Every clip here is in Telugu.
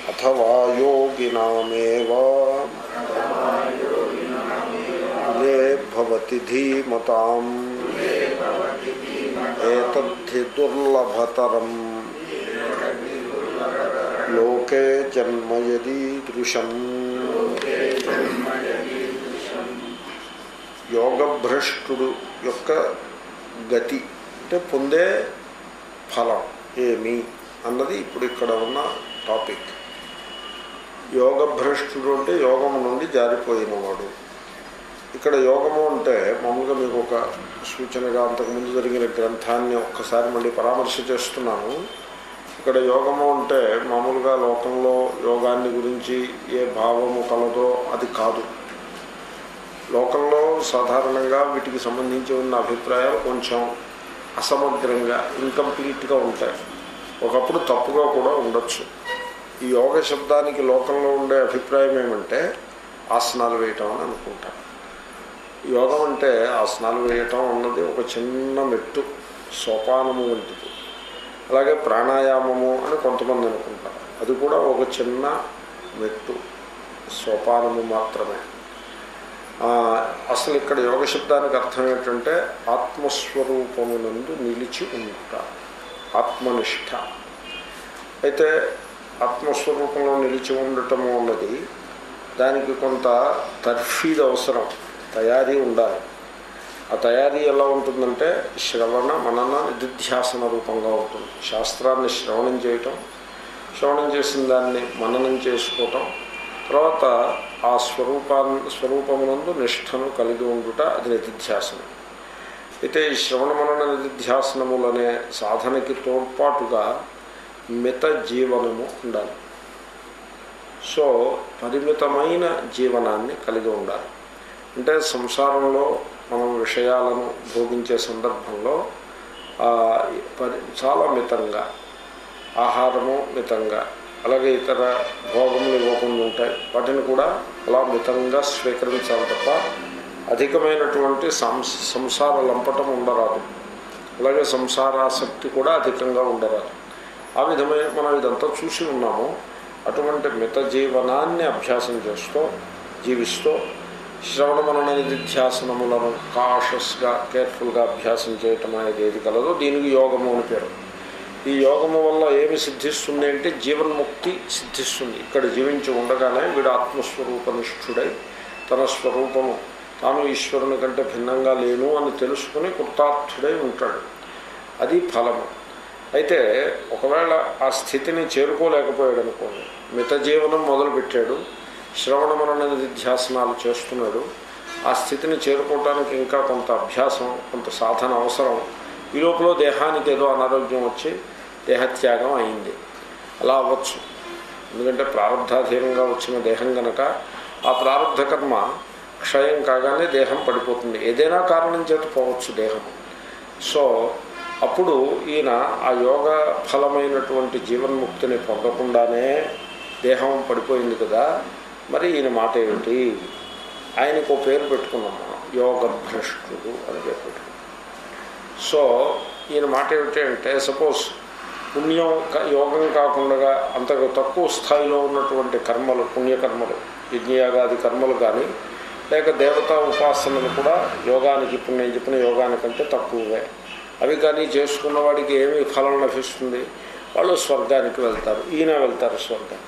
అథవా యోగినామేవ ఏ భవతి ధీమతాం ఏతద్ధి దుర్లభతరం లోకే జన్మ యదీదృశం యోగభ్రష్టుడు యొక్క గతి అంటే పొందే ఫలం ఏమి అన్నది ఇప్పుడు ఇక్కడ ఉన్న టాపిక్ యోగభ్రష్టుడు అంటే యోగము నుండి జారిపోయినవాడు ఇక్కడ యోగము అంటే మామూలుగా మీకు ఒక సూచనగా అంతకుముందు జరిగిన గ్రంథాన్ని ఒక్కసారి మళ్ళీ పరామర్శ చేస్తున్నాను ఇక్కడ యోగము అంటే మామూలుగా లోకంలో యోగాన్ని గురించి ఏ భావము కలదో అది కాదు లోకంలో సాధారణంగా వీటికి సంబంధించి ఉన్న అభిప్రాయాలు కొంచెం అసమగ్రంగా ఇన్కంప్లీట్గా ఉంటాయి ఒకప్పుడు తప్పుగా కూడా ఉండొచ్చు ఈ యోగ శబ్దానికి లోకంలో ఉండే అభిప్రాయం ఏమంటే ఆసనాలు వేయటం అని అనుకుంటారు యోగం అంటే ఆసనాలు వేయటం అన్నది ఒక చిన్న మెట్టు సోపానము వంటిది అలాగే ప్రాణాయామము అని కొంతమంది అనుకుంటారు అది కూడా ఒక చిన్న మెట్టు సోపానము మాత్రమే అసలు ఇక్కడ యోగ శబ్దానికి అర్థం ఏంటంటే ఆత్మస్వరూపమునందు నిలిచి ఉంటా ఆత్మనిష్ట అయితే ఆత్మస్వరూపంలో నిలిచి ఉండటము అన్నది దానికి కొంత తర్ఫీద్ అవసరం తయారీ ఉండాలి ఆ తయారీ ఎలా ఉంటుందంటే శ్రవణ మనన నిధిధ్యాసన రూపంగా ఉంటుంది శాస్త్రాన్ని శ్రవణం చేయటం శ్రవణం చేసిన దాన్ని మననం చేసుకోవటం తర్వాత ఆ స్వరూపాన్ని స్వరూపమునందు నిష్ఠను కలిగి ఉండుట అది నిధిధ్యాసనం అయితే ఈ శ్రవణ మనన నిధిధ్యాసనములనే సాధనకి తోడ్పాటుగా మిత జీవనము ఉండాలి సో పరిమితమైన జీవనాన్ని కలిగి ఉండాలి అంటే సంసారంలో మనం విషయాలను భోగించే సందర్భంలో పరి చాలా మితంగా ఆహారము మితంగా అలాగే ఇతర భోగములు ఇవ్వకుండా ఉంటాయి వాటిని కూడా అలా మితంగా స్వీకరించాలి తప్ప అధికమైనటువంటి సంసార లంపటం ఉండరాదు అలాగే సంసారాసక్తి కూడా అధికంగా ఉండరాదు ఆ విధమైన మనం ఇదంతా చూసి ఉన్నాము అటువంటి మిత జీవనాన్ని అభ్యాసం చేస్తూ జీవిస్తూ శ్రవణ మనన నిధ్యాసనములను కాషస్గా కేర్ఫుల్గా అభ్యాసం చేయటం అనేది ఏది కలదో దీనికి యోగము అని పేరు ఈ యోగము వల్ల ఏమి సిద్ధిస్తుంది అంటే జీవన్ముక్తి సిద్ధిస్తుంది ఇక్కడ జీవించి ఉండగానే వీడు ఆత్మస్వరూపనిష్ఠుడై తన స్వరూపము తాను ఈశ్వరుని కంటే భిన్నంగా లేను అని తెలుసుకుని కృతార్థుడై ఉంటాడు అది ఫలము అయితే ఒకవేళ ఆ స్థితిని చేరుకోలేకపోయాడు అనుకోండి మిత జీవనం మొదలుపెట్టాడు శ్రవణ మనన నిధ్యాసనాలు చేస్తున్నాడు ఆ స్థితిని చేరుకోవటానికి ఇంకా కొంత అభ్యాసం కొంత సాధన అవసరం ఈ లోపల దేహానికి ఏదో అనారోగ్యం వచ్చి దేహత్యాగం అయింది అలా అవ్వచ్చు ఎందుకంటే ప్రారంధాధీనంగా వచ్చిన దేహం గనక ఆ ప్రారంధ కర్మ క్షయం కాగానే దేహం పడిపోతుంది ఏదైనా కారణం చేత పోవచ్చు దేహం సో అప్పుడు ఈయన ఆ యోగ ఫలమైనటువంటి జీవన్ముక్తిని పొందకుండానే దేహం పడిపోయింది కదా మరి ఈయన మాట ఏమిటి ఆయనకు ఓ పేరు పెట్టుకున్నాం మనం యోగభ్రష్టుడు అని పేరు పెట్టుకున్నాం సో ఈయన మాట ఏమిటి అంటే సపోజ్ పుణ్యం యోగం కాకుండా అంత తక్కువ స్థాయిలో ఉన్నటువంటి కర్మలు పుణ్యకర్మలు యజ్ఞయాగాది కర్మలు కానీ లేక దేవతా ఉపాసనలు కూడా యోగానికి ఇప్పుడు నేను చెప్పిన యోగానికంటే తక్కువే అవి కానీ చేసుకున్న వాడికి ఏమి ఫలం లభిస్తుంది వాళ్ళు స్వర్గానికి వెళ్తారు ఈయన వెళ్తారు స్వర్గానికి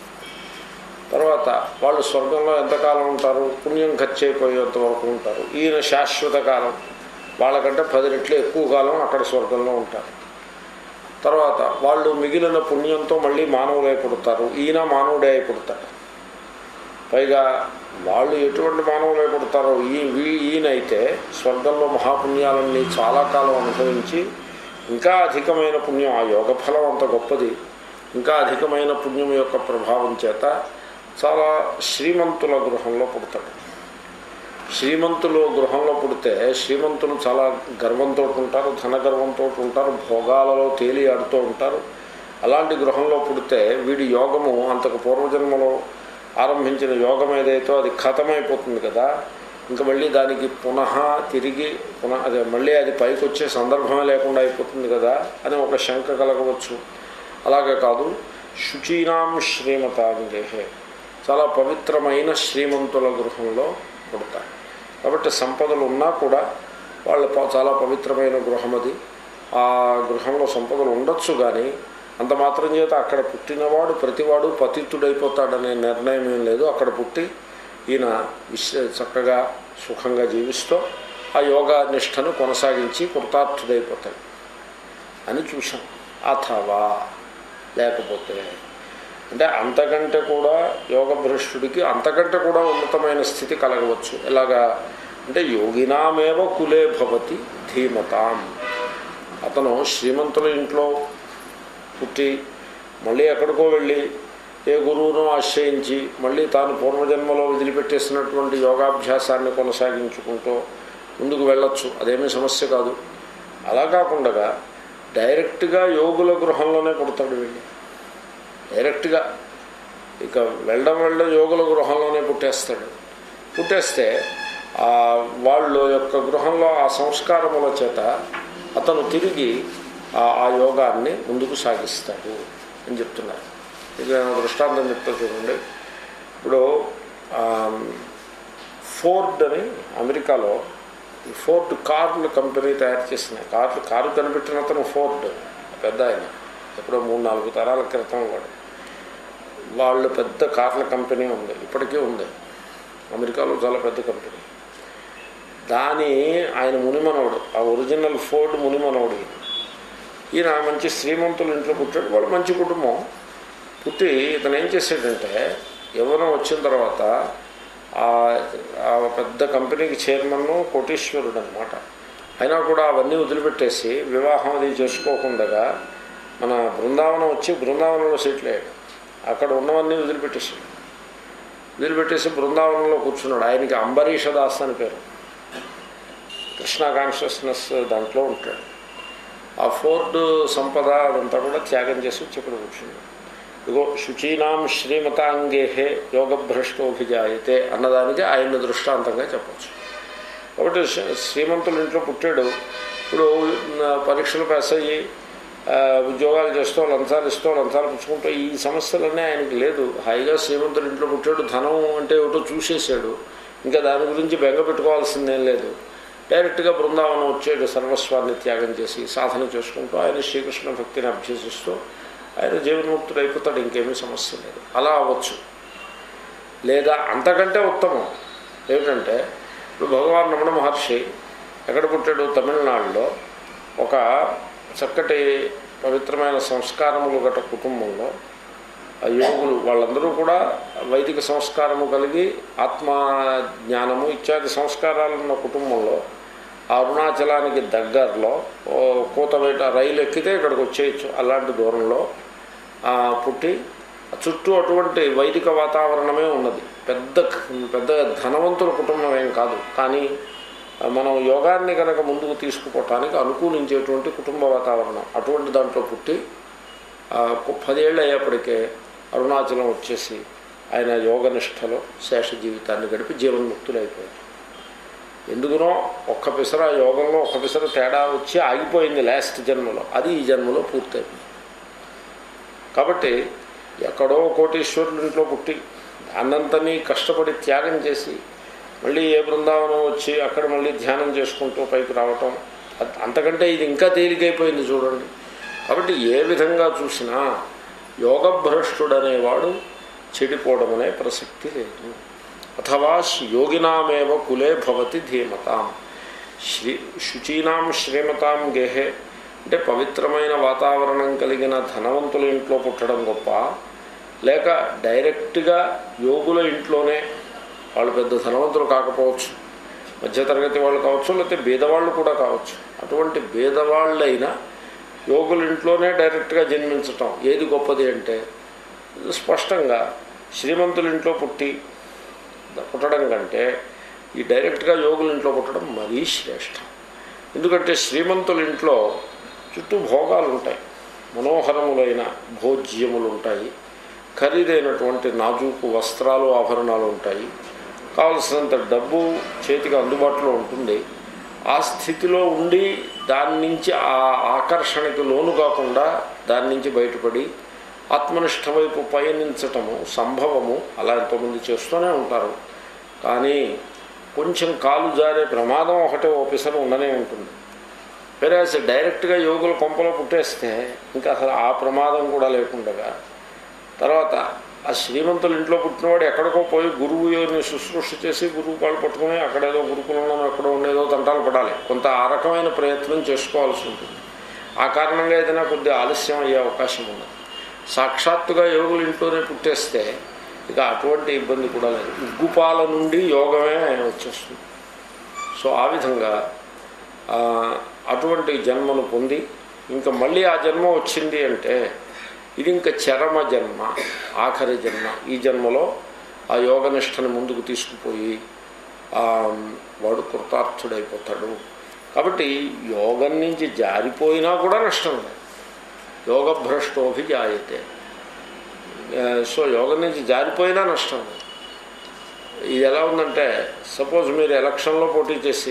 తర్వాత వాళ్ళు స్వర్గంలో ఎంతకాలం ఉంటారు పుణ్యం ఖర్చు అయిపోయేంత వరకు ఉంటారు ఈయన శాశ్వత కాలం వాళ్ళకంటే పది రెట్లు ఎక్కువ కాలం అక్కడ స్వర్గంలో ఉంటారు తర్వాత వాళ్ళు మిగిలిన పుణ్యంతో మళ్ళీ మానవులై పుడతారు ఈయన మానవుడే అయి పుడతాడు పైగా వాళ్ళు ఎటువంటి మానవులై పుడతారో ఈ ఈయనైతే స్వర్గంలో మహాపుణ్యాలన్నీ చాలా కాలం అనుభవించి ఇంకా అధికమైన పుణ్యం ఆ యోగ ఫలం అంత గొప్పది ఇంకా అధికమైన పుణ్యం యొక్క ప్రభావం చేత చాలా శ్రీమంతుల గృహంలో పుడతాడు శ్రీమంతులు గృహంలో పుడితే శ్రీమంతులు చాలా గర్వంతో ఉంటారు ధన గర్వంతో ఉంటారు భోగాలలో తేలి ఆడుతూ ఉంటారు అలాంటి గృహంలో పుడితే వీడి యోగము అంతకు పూర్వజన్మలో ఆరంభించిన యోగం ఏదైతే అది ఖతమైపోతుంది కదా ఇంకా మళ్ళీ దానికి పునః తిరిగి పునః అదే మళ్ళీ అది పైకి వచ్చే సందర్భమే లేకుండా అయిపోతుంది కదా అని ఒక శంక కలగవచ్చు అలాగే కాదు శుచీనాం శ్రీమతాంగేహే చాలా పవిత్రమైన శ్రీమంతుల గృహంలో పుడతారు కాబట్టి సంపదలు ఉన్నా కూడా వాళ్ళ ప- చాలా పవిత్రమైన గృహం అది ఆ గృహంలో సంపదలు ఉండొచ్చు కానీ అంత మాత్రం చేత అక్కడ పుట్టినవాడు ప్రతివాడు పతితుడైపోతాడనే నిర్ణయం ఏం లేదు అక్కడ పుట్టి ఈయన విశ్వ చక్కగా సుఖంగా జీవిస్తూ ఆ యోగా నిష్టను కొనసాగించి కృతార్థుడైపోతాడు అని చూసాం అథవా లేకపోతే అంటే అంతకంటే కూడా యోగ భ్రష్టుడికి అంతకంటే కూడా ఉన్నతమైన స్థితి కలగవచ్చు ఎలాగా అంటే యోగినామేవ కులే భవతి ధీమతాం అతను శ్రీమంతుల ఇంట్లో పుట్టి మళ్ళీ ఎక్కడికో వెళ్ళి ఏ గురువును ఆశ్రయించి మళ్ళీ తాను పూర్వజన్మలో వదిలిపెట్టేసినటువంటి యోగాభ్యాసాన్ని కొనసాగించుకుంటూ ముందుకు వెళ్ళొచ్చు అదేమీ సమస్య కాదు అలా కాకుండా డైరెక్ట్గా యోగుల గృహంలోనే పుడతాడు వెళ్ళి డైరెక్ట్గా ఇక వెళ్ళడం వెళ్ళడం యోగుల గృహంలోనే పుట్టేస్తాడు పుట్టేస్తే ఆ వాళ్ళ యొక్క గృహంలో ఆ సంస్కారముల చేత అతను తిరిగి ఆ ఆ యోగాన్ని ముందుకు సాగిస్తాడు అని చెప్తున్నారు ఇది నేను దృష్టాంతం చెప్తా చూడండి ఇప్పుడు ఆ, ఫోర్డ్ అని అమెరికాలో ఈ ఫోర్డ్ కార్లు కంపెనీ తయారు చేసిన కార్లు కారు కనిపెట్టిన అతను ఫోర్డ్ పెద్ద ఆయన ఎప్పుడో మూడు నాలుగు తరాల క్రితం వాడు వాళ్ళు పెద్ద కార్ల కంపెనీ ఉంది ఇప్పటికీ ఉంది అమెరికాలో చాలా పెద్ద కంపెనీ దాని ఆయన మునిమనవుడు ఆ ఒరిజినల్ ఫోర్డ్ మునిమనవుడు ఈయన. ఈయన మంచి శ్రీమంతుల ఇంట్లో పుట్టాడు వాళ్ళు మంచి కుటుంబం పుట్టి ఇతను ఏం చేశాడంటే యవ్వనం వచ్చిన తర్వాత ఆ ఆ పెద్ద కంపెనీకి చైర్మన్ కోటీశ్వరుడు అనమాట అయినా కూడా అవన్నీ వదిలిపెట్టేసి వివాహం అది చేసుకోకుండా మన బృందావనం వచ్చి బృందావనంలో సెటిల్ అయ్యాడు అక్కడ ఉన్నవన్నీ వదిలిపెట్టేసాడు వదిలిపెట్టేసి బృందావనంలో కూర్చున్నాడు ఆయనకి అంబరీష దాస్ అని పేరు కృష్ణ కాన్షియస్నెస్ దాంట్లో ఉంటాడు ఆ ఫోర్డ్ సంపద అదంతా కూడా త్యాగం చేసి వచ్చి ఇక్కడ కూర్చున్నాడు ఇగో శుచీనాం శ్రీమతాంగేహే యోగభ్రష్టోభిజాయతే అన్నదానికి ఆయన దృష్టాంతంగా చెప్పచ్చు కాబట్టి శ్రీ- శ్రీమంతుల ఇంట్లో పుట్టాడు ఇప్పుడు ఆ, పరీక్షలు పాస్ అయ్యి ఆ, ఉద్యోగాలు చేస్తూ లంచాలు ఇస్తూ లంచాలు పుచ్చుకుంటూ ఈ సమస్యలన్నీ ఆయనకి లేదు హాయిగా శ్రీమంతుల ఇంట్లో పుట్టాడు ధనం అంటే ఏమిటో చూసేసాడు ఇంకా దాని గురించి బెంగ పెట్టుకోవాల్సిందేం లేదు డైరెక్ట్గా బృందావనం వచ్చాడు సర్వస్వాన్ని త్యాగం చేసి సాధన చేసుకుంటూ ఆయన శ్రీకృష్ణ భక్తిని అభ్యసిస్తూ ఆయన జీవన్ముక్తుడు అయిపోతాడు ఇంకేమీ సమస్య లేదు అలా అవ్వచ్చు లేదా అంతకంటే ఉత్తమం ఏమిటంటే ఇప్పుడు భగవాన్ రమణ మహర్షి ఎక్కడ పుట్టాడు తమిళనాడులో ఒక చక్కటి పవిత్రమైన సంస్కారములు గట కుటుంబంలో ఆ యోగులు వాళ్ళందరూ కూడా వైదిక సంస్కారము కలిగి ఆత్మ జ్ఞానము ఇత్యాది సంస్కారాలు ఉన్న కుటుంబంలో ఆ అరుణాచలానికి దగ్గరలో ఓ కూతబయట రైలు ఎక్కితే ఇక్కడికి వచ్చేయచ్చు అలాంటి దూరంలో ఆ, పుట్టి చుట్టూ అటువంటి వైదిక వాతావరణమే ఉన్నది పెద్ద పెద్ద ధనవంతుల కుటుంబం ఏం కాదు కానీ ఆ, మనం యోగాన్ని కనుక ముందుకు తీసుకుపోవటానికి అనుకూలించేటువంటి కుటుంబ వాతావరణం అటువంటి దాంట్లో పుట్టి ఆ, కు- పదేళ్ళు అయ్యేప్పటికే అరుణాచలం వచ్చేసి ఆయన యోగనిష్టలో శేష జీవితాన్ని గడిపి జీవన్ముక్తులైపోయారు ఎందుకునో ఒక్క పిసర యోగంలో ఒక్క పిసర తేడా వచ్చి ఆగిపోయింది లాస్ట్ జన్మలో అది ఈ జన్మలో పూర్తయింది కాబట్టి ఎక్కడో కోటీశ్వరుల ఇంట్లో పుట్టి అన్నంతని కష్టపడి త్యాగం చేసి మళ్ళీ ఏ బృందావనం వచ్చి అక్కడ మళ్ళీ ధ్యానం చేసుకుంటూ పైకి రావటం అద్- అంతకంటే ఇది ఇంకా తేలికైపోయింది చూడండి కాబట్టి ఏ విధంగా చూసినా యోగభ్రష్టుడనేవాడు చెడిపోవడం అనే ప్రసక్తి లేదు అథవా యోగినామేవ కులే భవతి ధీమతాం శ్రీ శుచీనాం శ్రీమతాం గేహే అంటే పవిత్రమైన వాతావరణం కలిగిన ధనవంతుల ఇంట్లో పుట్టడం గొప్ప లేక డైరెక్ట్గా యోగుల ఇంట్లోనే వాళ్ళు పెద్ద ధనవంతులు కాకపోవచ్చు మధ్యతరగతి వాళ్ళు కావచ్చు లేకపోతే బీదవాళ్ళు కూడా కావచ్చు అటువంటి బీదవాళ్ళైనా యోగుల ఇంట్లోనే డైరెక్ట్గా జన్మించటం ఏది గొప్పది అంటే స్పష్టంగా శ్రీమంతుల ఇంట్లో పుట్టి పుట్టడం కంటే ఈ డైరెక్ట్గా యోగుల ఇంట్లో పుట్టడం మరీ శ్రేష్టం ఎందుకంటే శ్రీమంతుల ఇంట్లో చుట్టూ భోగాలు ఉంటాయి మనోహరములైన భోజ్యములు ఉంటాయి ఖరీదైనటువంటి నాజూకు వస్త్రాలు ఆభరణాలు ఉంటాయి కావలసినంత డబ్బు చేతికి అందుబాటులో ఉంటుంది ఆ స్థితిలో ఉండి దాని నుంచి ఆ ఆకర్షణకి లోను కాకుండా దాని నుంచి బయటపడి ఆత్మనిష్ట వైపు పయనించటము సంభవము అలా ఎంతోమంది చేస్తూనే ఉంటారు కానీ కొంచెం కాలు జారే ప్రమాదం ఒకటే ఓపెసర్ ఉండనే ఉంటుంది వేరే డైరెక్ట్గా యోగుల కొంపలో పుట్టేస్తే ఇంకా అసలు ఆ ప్రమాదం కూడా లేకుండగా తర్వాత ఆ శ్రీమంతుల ఇంట్లో పుట్టినవాడు ఎక్కడికో పోయి గురువుని శుశ్రూష చేసి గురువు కాళ్ళు పట్టుకుని అక్కడేదో గురుకులంలో ఎక్కడో ఉండేదో తంటాలు పడాలి కొంత ఆ రకమైన ప్రయత్నం చేసుకోవాల్సి ఉంటుంది ఆ కారణంగా ఏదైనా కొద్దిగా ఆలస్యం అయ్యే అవకాశం ఉన్నది సాక్షాత్తుగా యోగుల ఇంట్లోనే పుట్టేస్తే ఇక అటువంటి ఇబ్బంది కూడా లేదు ఉగ్గుపాల నుండి యోగమే వచ్చేస్తుంది సో ఆ విధంగా ఆ, అటువంటి జన్మను పొంది ఇంకా మళ్ళీ ఆ జన్మ వచ్చింది అంటే ఇది ఇంకా చరమ జన్మ ఆఖరి జన్మ ఈ జన్మలో ఆ యోగనిష్టని ముందుకు తీసుకుపోయి ఆ, వాడు కృతార్థుడైపోతాడు కాబట్టి యోగం నుంచి జారిపోయినా కూడా నష్టం లేదు యోగభ్రష్టోభిజాయతే ఆ, సో యోగం నుంచి జారిపోయినా నష్టం లేదు ఇది ఎలా ఉందంటే సపోజ్ మీరు ఎలక్షన్లో పోటీ చేసి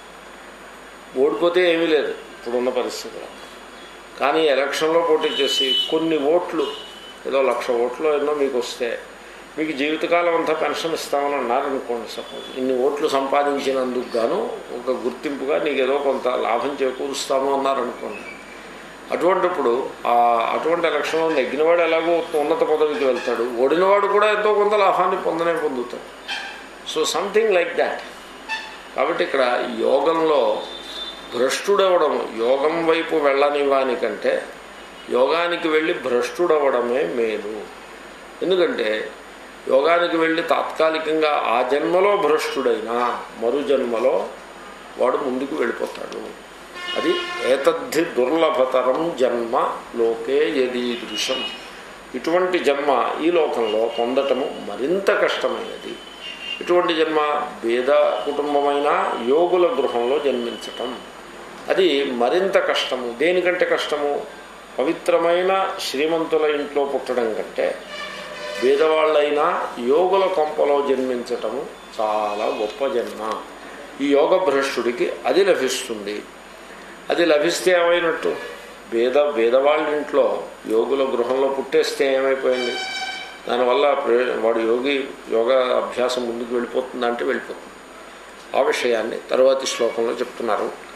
ఓడిపోతే ఏమీ లేదు ఇప్పుడున్న పరిస్థితిలో కానీ ఎలక్షన్లో పోటీ చేసి కొన్ని ఓట్లు ఏదో లక్ష ఓట్లు ఎన్నో మీకు వస్తే మీకు జీవితకాలం అంతా పెన్షన్ ఇస్తామని అన్నారనుకోండి సపోజ్ ఇన్ని ఓట్లు సంపాదించినందుకు గాను ఒక గుర్తింపుగా నీకు ఏదో కొంత లాభం చేకూరుస్తాము అన్నారనుకోండి అటువంటిప్పుడు ఆ అటువంటి ఎలక్షన్లో నెగ్గినవాడు ఎలాగో ఉన్నత పదవికి వెళ్తాడు ఓడినవాడు కూడా ఎంతో కొంత లాభాన్ని పొందనే పొందుతాడు సో సంథింగ్ లైక్ దాట్ కాబట్టి ఇక్కడ యోగంలో భ్రష్టుడవడం యోగం వైపు వెళ్ళనివ్వని కంటే యోగానికి వెళ్ళి భ్రష్టుడవడమే మేలు ఎందుకంటే యోగానికి వెళ్ళి తాత్కాలికంగా ఆ జన్మలో భ్రష్టుడైనా మరు జన్మలో వాడు ముందుకు వెళ్ళిపోతాడు అది ఏతద్ధి దుర్లభతరం జన్మ లోకే యదీదృశం ఇటువంటి జన్మ ఈ లోకంలో పొందటము మరింత కష్టమైనది ఇటువంటి జన్మ భేద కుటుంబమైన యోగుల గృహంలో జన్మించటం అది మరింత కష్టము దేనికంటే కష్టము పవిత్రమైన శ్రీమంతుల ఇంట్లో పుట్టడం కంటే పేదవాళ్ళైనా యోగుల కొంపలో జన్మించటము చాలా గొప్ప జన్మ ఈ యోగ భ్రష్టుడికి అది లభిస్తుంది అది లభిస్తే ఏమైనట్టు వేద వేదవాళ్ళ ఇంట్లో యోగుల గృహంలో పుట్టేస్తే ఏమైపోయింది దానివల్ల ప్రయోజనం వాడు యోగి యోగా అభ్యాసం ముందుకు వెళ్ళిపోతుందంటే వెళ్ళిపోతుంది ఆ విషయాన్ని తరువాతి శ్లోకంలో చెప్తున్నారు